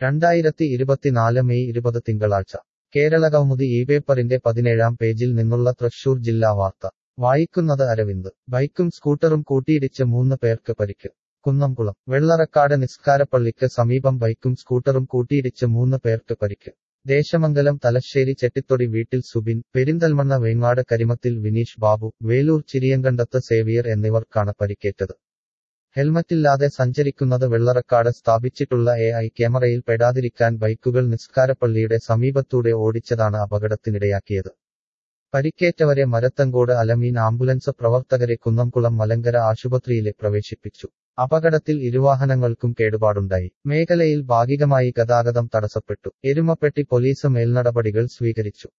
രണ്ടായിരത്തി ഇരുപത്തിനാല് മെയ് ഇരുപത് തിങ്കളാഴ്ച കേരള കൗമുദി ഈ പേപ്പറിന്റെ പതിനേഴാം പേജിൽ നിന്നുള്ള തൃശൂർ ജില്ലാ വാർത്ത വായിക്കുന്നത് അരവിന്ദ് ബൈക്കും സ്കൂട്ടറും കൂട്ടിയിടിച്ച് മൂന്ന് പേർക്ക് പരിക്ക് കുന്നംകുളം വെള്ളറക്കാട് നിസ്കാരപ്പള്ളിക്ക് സമീപം ബൈക്കും സ്കൂട്ടറും കൂട്ടിയിടിച്ച് മൂന്ന് പേർക്ക് പരിക്ക് ദേശമംഗലം തലശ്ശേരി ചെട്ടിത്തൊടി വീട്ടിൽ സുബിൻ പെരിന്തൽമണ്ണ വേങ്ങാട് കരിമത്തിൽ വിനീഷ് ബാബു വേലൂർ ചിരിയങ്കണ്ടത്ത് സേവിയർ എന്നിവർക്കാണ് പരിക്കേറ്റത് ഹെൽമറ്റില്ലാതെ സഞ്ചരിക്കുന്നത് വെള്ളറക്കാട് സ്ഥാപിച്ചിട്ടുള്ള എ ഐ ക്യാമറയിൽ പെടാതിരിക്കാൻ ബൈക്കുകൾ നിസ്കാരപ്പള്ളിയുടെ സമീപത്തൂടെ ഓടിച്ചതാണ് അപകടത്തിനിടയാക്കിയത് പരിക്കേറ്റവരെ മരത്തങ്കോട് അലമീൻ ആംബുലൻസ് പ്രവർത്തകരെ കുന്നംകുളം മലങ്കര ആശുപത്രിയിലെ പ്രവേശിപ്പിച്ചു അപകടത്തിൽ ഇരുവാഹനങ്ങൾക്കും കേടുപാടുണ്ടായി മേഖലയിൽ ഭാഗികമായി ഗതാഗതം തടസ്സപ്പെട്ടു എരുമപ്പെട്ടി പോലീസ് മേൽനടപടികൾ സ്വീകരിച്ചു